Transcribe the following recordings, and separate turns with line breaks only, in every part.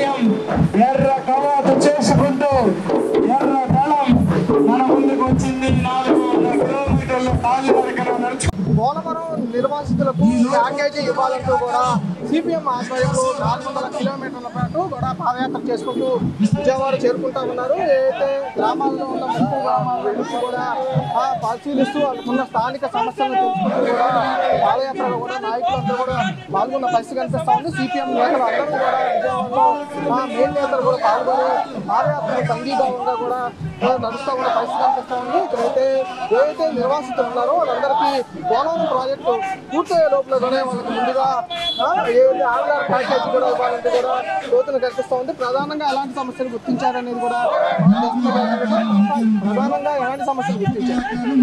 CPM ఎర్ర కవాతు చేసుకుంటూ ఎర్ర దళం మన ముందుకు వచ్చింది నాలుగు వందల కిలోమీటర్ల కాలినడకన నడుచు
పోలవరం నిర్వాసితులకు ప్యాకేజీ ఇవ్వాలంటూ కూడా సిపిఎం ఆధ్వర్యంలో నాలుగు వందల కిలోమీటర్ల పాటు కూడా పాదయాత్ర చేసుకుంటూ విజయవాడ చేరుకుంటా ఉన్నారు ఏదైతే గ్రామాల్లో ఉన్న ముప్పు గ్రామాలు వెళ్తూ కూడా ఆ, పరిశీలిస్తూ వాళ్ళకున్న స్థానిక సమస్యలను తెలుసుకుంటూ కూడా పాదయాత్రలో కూడా నాయకులందరూ కూడా పాల్గొన్న పరిస్థితి కనిపిస్తా ఉంది సిపిఎం నేతలు అందరూ కూడా విజయవాడలో ఆ మెయిన్ నేతలు కూడా పాల్గొని పాదయాత్ర సంఘీభావంగా కూడా ఆ, నడుస్తూ ఉన్న పరిస్థితి కనిపిస్తా ఉంది ఇక్కడైతే ఏదైతే నిర్వాసితులు ఉన్నారో వాళ్ళందరికీ పోలవరం ప్రాజెక్టు పూర్తయ్యే లోపలనే వాళ్ళకి ముందుగా ఆ, ఏదైతే ఆధార్ ప్యాకేజ్ కూడా ఇవ్వాలంటే కూడా లోతులు కనిపిస్తూ ఉంది ప్రధానంగా ఎలాంటి సమస్యలు గుర్తించారనేది కూడా మనం తెలుసుకోవాలి. ప్రధానంగా ఎలాంటి సమస్యలు గుర్తించారు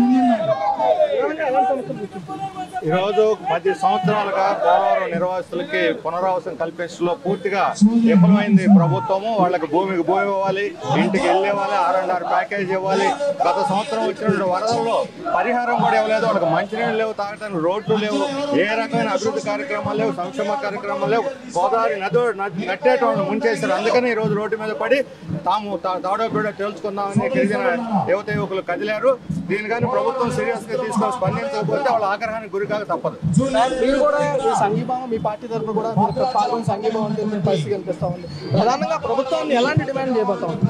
ప్రధానంగా ఎలాంటి సమస్యలు గుర్తించారు
ఈరోజు పది సంవత్సరాలుగా పోలవరం నిర్వాసితులకి పునరావాసం కల్పించడంలో పూర్తిగా విఫలమైంది ప్రభుత్వము వాళ్ళకి భూమికి భూమి ఇవ్వాలి ఇంటికి వెళ్ళి ఇవ్వాలి ఆర్ అండ్ ఆర్ ప్యాకేజ్ ఇవ్వాలి గత సంవత్సరం వచ్చిన వరదల్లో పరిహారం కూడా ఇవ్వలేదు వాళ్ళకి మంచినీళ్ళు లేవు తాగడానికి రోడ్లు లేవు ఏ రకమైన అభివృద్ధి కార్యక్రమాలు లేవు సంక్షేమ కార్యక్రమాలు లేవు గోదావరి నది నట్టేటోళ్ళు ముంచేశారు అందుకని ఈ రోజు రోడ్డు మీద పడి తాము తా- తాడో పీడో తేల్చుకుందామని గిరిజన యువత యువకులు కదిలారు దీని కానీ ప్రభుత్వం సీరియస్ గా తీసుకొని స్పందించకపోతే వాళ్ళ ఆగ్రహానికి గురికాక తప్పదు
మీరు కూడా ఈ సంఘీభావం మీ పార్టీ తరఫున కూడా మీరు ఇక్కడ పాల్గొని సంఘీభావం తెలిపిన పరిస్థితి కనిపిస్తా ఉంది ప్రధానంగా ప్రభుత్వాన్ని ఎలాంటి డిమాండ్ చేయబోతా ఉంది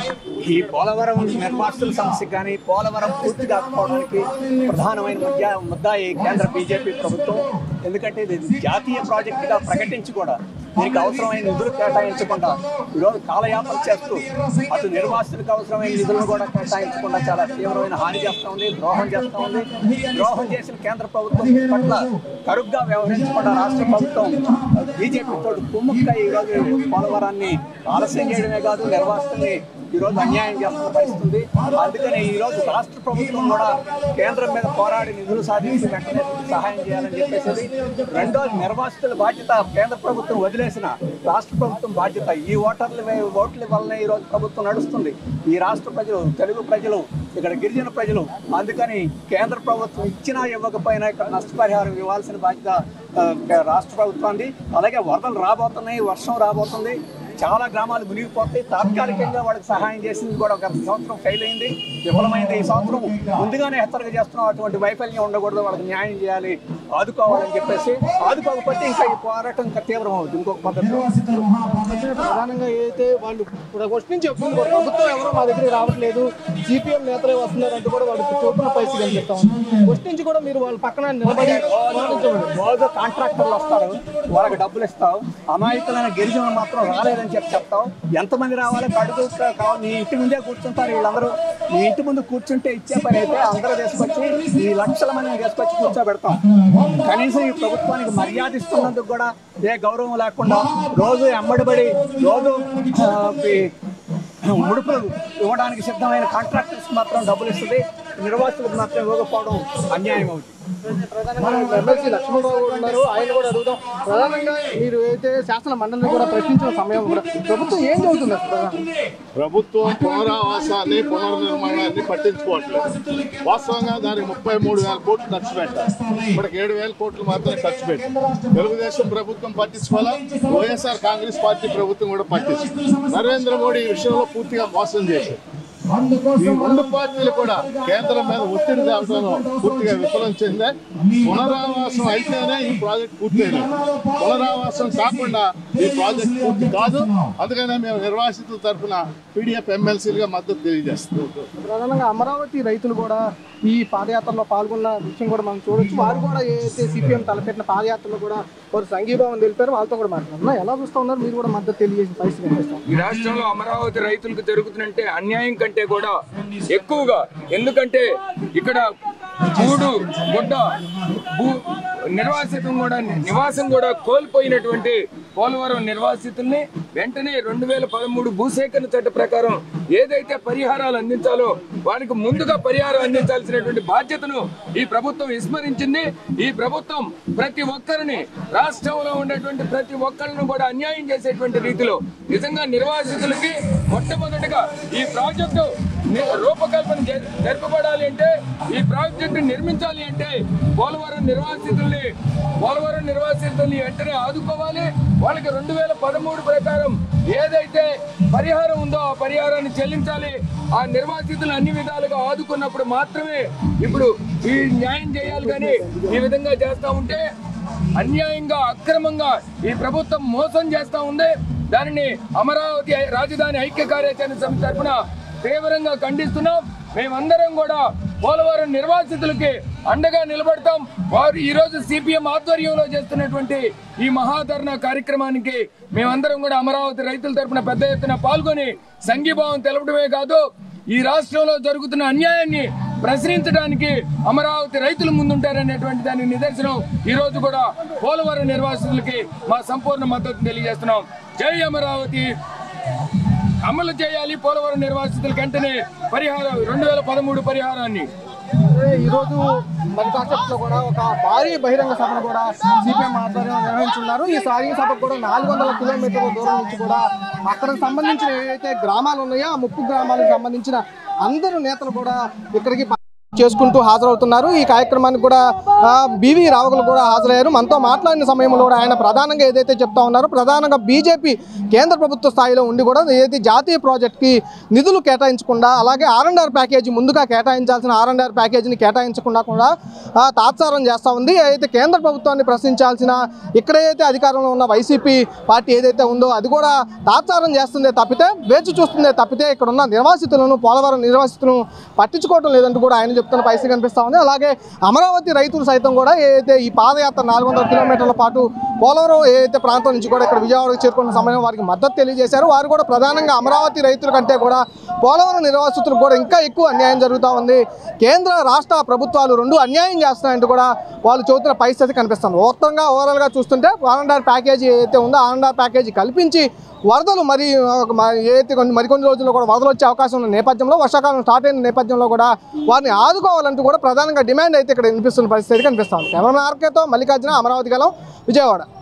ఈ పోలవరం నిర్వాసితుల సమస్య కానీ పోలవరం పూర్తి కాకపోవడానికి ప్రధానమైన ముద్ద ముద్ద ఈ కేంద్ర బీజేపీ ప్రభుత్వం ఎందుకంటే ఇది జాతీయ ప్రాజెక్టుగా ప్రకటించి కూడా దీనికి అవసరమైన నిధులు కేటాయించకుండా ఈరోజు కాలయాపన చేస్తూ అటు నిర్వాసితులకు అవసరమైన నిధులను కూడా కేటాయించకుండా చాలా తీవ్రమైన హాని చేస్తూ ఉంది ద్రోహం చేస్తూ ఉంది ద్రోహం చేసిన కేంద్ర ప్రభుత్వం పట్ల కరుగ్గా వ్యవహరించకుండా రాష్ట్ర ప్రభుత్వం బీజేపీ తోడు కుమ్ముక్క ఈరోజు పోలవరాన్ని ఆలస్యం చేయడమే కాదు నిర్వాసితుల్ని ఈ రోజు అన్యాయం చేస్తున్న పరిస్థితి ఉంది అందుకని ఈ రోజు రాష్ట్ర ప్రభుత్వం కూడా కేంద్రం మీద పోరాడి నిధులు సాధించి వెంటనే సహాయం చేయాలని చెప్పేసి రెండోది నిర్వాసితుల బాధ్యత కేంద్ర ప్రభుత్వం వదిలేసిన రాష్ట్ర ప్రభుత్వం బాధ్యత ఈ ఓటర్ల వే- ఓట్ల వల్లనే ఈ రోజు ప్రభుత్వం నడుస్తుంది ఈ రాష్ట్ర ప్రజలు తెలుగు ప్రజలు ఇక్కడ గిరిజన ప్రజలు అందుకని కేంద్ర ప్రభుత్వం ఇచ్చినా ఇవ్వకపోయినా ఇక్కడ నష్టపరిహారం ఇవ్వాల్సిన బాధ్యత ఆ, రాష్ట్ర ప్రభుత్వాన్ని అలాగే వరదలు రాబోతున్నాయి వర్షం రాబోతుంది చాలా గ్రామాలు మునిగిపోతాయి తాత్కాలికంగా వాళ్ళకి సహాయం చేసింది కూడా గత సంవత్సరం ఫెయిల్ అయింది విఫలమైంది ఈ సంవత్సరం ముందుగానే హెచ్చరిక చేస్తున్నాం అటువంటి వైఫల్యం ఉండకూడదు వాళ్ళకి న్యాయం చేయాలి ఆదుకోవాలని చెప్పేసి ఆదుకోకపోతే ఇంకా ఈ పోరాటం ఇంకా తీవ్రం అవుతుంది ఇంకొక పద్ధతిలో
అంటే ప్రధానంగా ఏదైతే వాళ్ళు ఇప్పుడు ఫస్ట్ నుంచి చెప్తుంది కూడా ప్రభుత్వం ఎవరో మా దగ్గరికి రావట్లేదు సిపిఎం నేతలే వస్తున్నారంటూ కూడా వాళ్ళకి చూపుల పరిస్థితి కనిపిస్తా ఉంది ఫస్ట్ నుంచి కూడా మీరు వాళ్ళ పక్కన నిలబడి పోరాడించమని.
రోజు కాంట్రాక్టర్లు వస్తారు వాళ్ళకి డబ్బులు ఇస్తావు అమాయకులైన గిరిజనులు మాత్రం రాలేదని చెప్పి చెప్తావు ఎంతమంది రావాలి కడుగు కావాలి నీ ఇంటి ముందే కూర్చుంటారు వీళ్ళందరూ నీ ఇంటి ముందు కూర్చుంటే ఇచ్చే పని అయితే అందరూ తీసుకొచ్చి ఈ లక్షల మందిని తీసుకొచ్చి కూర్చోబెడతాం కనీసం ఈ ప్రభుత్వానికి మర్యాద ఇస్తున్నందుకు కూడా ఏ గౌరవం లేకుండా రోజు ఎమ్మడిబడి రోజు ఆ, ఈ ముడుపులు ఇవ్వడానికి సిద్ధమైన కాంట్రాక్టర్స్ మాత్రం డబ్బులు ఇస్తుంది నిర్వాసితులకు మాత్రం ఇవ్వకపోవడం అన్యాయం అవుతుంది
ప్రధానంగా ఎమ్మెల్సీ లక్ష్మణరావు కూడా ఉన్నారు ఆయన కూడా అడుగుదాం ప్రధానంగా మీరు అయితే శాసన మండలిని కూడా ప్రశ్నించిన సమయం కూడా ప్రభుత్వం ఏం చదువుతుంది అసలు ప్రధానంగా?
ప్రభుత్వం పునరావాసాన్ని పునర్నిర్మాణాన్ని పట్టించుకోవట్లేదు వాస్తవంగా దానికి ముప్పై మూడు వేల కోట్లు ఖర్చు పెట్టారు ఇప్పటికి ఏడు వేల కోట్లు మాత్రమే ఖర్చు పెట్టారు తెలుగుదేశం ప్రభుత్వం పట్టించుకోవాలా వైఎస్ఆర్ కాంగ్రెస్ పార్టీ ప్రభుత్వం కూడా పట్టించుకుంది నరేంద్ర మోడీ ఈ విషయంలో పూర్తిగా మోసం చేశారు ఈ రెండు పార్టీలు కూడా కేంద్రం మీద ఒత్తిడి తేవడంలో పూర్తిగా విఫలం చెందే పునరావాసం అయితేనే ఈ ప్రాజెక్ట్ పూర్తయింది పునరావాసం కాకుండా ఈ ప్రాజెక్ట్ పూర్తి కాదు అందుకనే మేము నిర్వాసితుల తరఫున పీడిఎఫ్ ఎమ్మెల్సీలుగా మద్దతు తెలియజేస్తున్నాం
ప్రధానంగా అమరావతి రైతులు కూడా ఈ పాదయాత్రలో పాల్గొన్న విషయం కూడా మనం చూడొచ్చు వారు కూడా ఏదైతే సిపిఎం తలపెట్టిన పాదయాత్రలో కూడా వారు సంఘీభావం తెలిపారు వాళ్ళతో కూడా మాట్లాడుతున్నారు ఎలా చూస్తా ఉన్నారు మీరు కూడా మద్దతు తెలియజేసిన పరిస్థితి కనిపిస్తాం
ఈ రాష్ట్రంలో అమరావతి రైతులకు జరుగుతుందంటే అన్యాయం కంటే కూడా ఎక్కువగా ఎందుకంటే ఇక్కడ గూడు గుడ్డ భూ నిర్వాసితం కూడా నివాసం కూడా కోల్పోయినటువంటి పోలవరం నిర్వాసితుల్ని వెంటనే రెండు వేల పదమూడు భూసేకరణ చట్ట ప్రకారం ఏదైతే పరిహారాలు అందించాలో వారికి ముందుగా పరిహారం అందించాల్సినటువంటి బాధ్యతను ఈ ప్రభుత్వం విస్మరించింది ఈ ప్రభుత్వం ప్రతి ఒక్కరిని రాష్ట్రంలో ఉన్నటువంటి ప్రతి ఒక్కరిని కూడా అన్యాయం చేసేటువంటి రీతిలో నిజంగా నిర్వాసితులకి మొట్టమొదటిగా ఈ ప్రాజెక్టు ని- రూపకల్పన జ- జరపబడాలి అంటే ఈ ప్రాజెక్టు నిర్మించాలి అంటే పోలవరం నిర్వాసితుల్ని పోలవరం నిర్వాసితుల్ని వెంటనే ఆదుకోవాలి వాళ్ళకి రెండు వేల పదమూడు ప్రకారం ఏదైతే పరిహారం ఉందో ఆ పరిహారాన్ని చెల్లించాలి ఆ నిర్వాసితులు అన్ని విధాలుగా ఆదుకున్నప్పుడు మాత్రమే ఇప్పుడు ఈ న్యాయం చేయాలి కానీ ఈ విధంగా చేస్తా ఉంటే అన్యాయంగా అక్రమంగా ఈ ప్రభుత్వం మోసం చేస్తా ఉంది దానిని అమరావతి రాజధాని ఐక్య కార్యాచరణ సమితి తరఫున తీవ్రంగా ఖండిస్తున్నాం మేమందరం కూడా పోలవరం నిర్వాసితులకి అండగా నిలబడతాం వారు ఈ రోజు సిపిఎం ఆధ్వర్యంలో చేస్తున్నటువంటి ఈ మహాధరణ కార్యక్రమానికి మేమందరం కూడా అమరావతి రైతుల తరఫున పెద్ద ఎత్తున పాల్గొని సంఘీభావం తెలపడమే కాదు ఈ రాష్ట్రంలో జరుగుతున్న అన్యాయాన్ని ప్రశ్నించడానికి అమరావతి రైతులు ముందుంటారనేటువంటి దానికి నిదర్శనం ఈ రోజు కూడా పోలవరం నిర్వాసితులకి మా సంపూర్ణ మద్దతు తెలియజేస్తున్నాం జై అమరావతి అమలు చేయాలి పోలవరం నిర్వాసితులకు వెంటనే పరిహారం రెండు వేల పదమూడు పరిహారాన్ని
ఈ రోజు మరి కాసేపట్లో కూడా ఒక భారీ బహిరంగ సభను కూడా సిపిఎం ఆధ్వర్యంలో నిర్వహించున్నారు ఈ సారీ సభకు కూడా నాలుగు వందల కిలోమీటర్ల దూరం నుంచి కూడా అక్కడ సంబంధించిన ఏవైతే గ్రామాలు ఉన్నాయో ఆ ముప్పు గ్రామాలకు సంబంధించిన అందరూ నేతలు కూడా ఇక్కడికి చేసుకుంటూ హాజరవుతున్నారు ఈ కార్యక్రమానికి కూడా ఆ, బివి రావులు కూడా హాజరయ్యారు మనతో మాట్లాడిన సమయంలో కూడా ఆయన ప్రధానంగా ఏదైతే చెప్తా ఉన్నారో ప్రధానంగా బీజేపీ కేంద్ర ప్రభుత్వ స్థాయిలో ఉండి కూడా ఏదైతే జాతీయ ప్రాజెక్ట్కి నిధులు కేటాయించకుండా అలాగే ఆర్ అండ్ ఆర్ ప్యాకేజీ ముందుగా కేటాయించాల్సిన ఆర్ అండ్ ఆర్ ప్యాకేజీని కేటాయించకుండా కూడా ఆ, తాత్సారం చేస్తూ ఉంది ఏదైతే కేంద్ర ప్రభుత్వాన్ని ప్రశ్నించాల్సిన ఇక్కడైతే అధికారంలో ఉన్న వైసీపీ పార్టీ ఏదైతే ఉందో అది కూడా తాత్సారం చేస్తుందే తప్పితే వేచి చూస్తుందే తప్పితే ఇక్కడ ఉన్న నిర్వాసితులను పోలవరం నిర్వాసితులను పట్టించుకోవడం లేదంటూ కూడా ఆయన చెప్తున్న పరిస్థితి కనిపిస్తా ఉంది అలాగే అమరావతి రైతులు సైతం కూడా ఏదైతే ఈ పాదయాత్ర నాలుగు వందల కిలోమీటర్ల పాటు పోలవరం ఏదైతే ప్రాంతం నుంచి కూడా ఇక్కడ విజయవాడకు చేరుకున్న సమయం వారికి మద్దతు తెలియజేశారు వారు కూడా ప్రధానంగా అమరావతి రైతుల కంటే కూడా పోలవరం నిర్వాసితులకు కూడా ఇంకా ఎక్కువ అన్యాయం జరుగుతూ ఉంది కేంద్ర రాష్ట్ర ప్రభుత్వాలు రెండు అన్యాయం చేస్తున్నాయంటూ కూడా వాళ్ళు చెబుతున్న పరిస్థితి కనిపిస్తుంది మొత్తంగా ఓవరాల్గా చూస్తుంటే ఆర్ ప్యాకేజీ ఏదైతే ఉందో ఆర్ ప్యాకేజీ కల్పించి వరదలు మరి ఆ, మ- ఏదైతే కొన్ని మరికొన్ని రోజుల్లో కూడా వరదలు వచ్చే అవకాశం ఉన్న నేపథ్యంలో వర్షాకాలం స్టార్ట్ అయిన నేపథ్యంలో కూడా వారిని ఆదుకోవాలంటూ కూడా ప్రధానంగా డిమాండ్ అయితే ఇక్కడ వినిపిస్తున్న పరిస్థితి కనిపిస్తుంది కెమెరా ఆర్కేతో మల్లికార్జున అమరావతి గలం విజయవాడ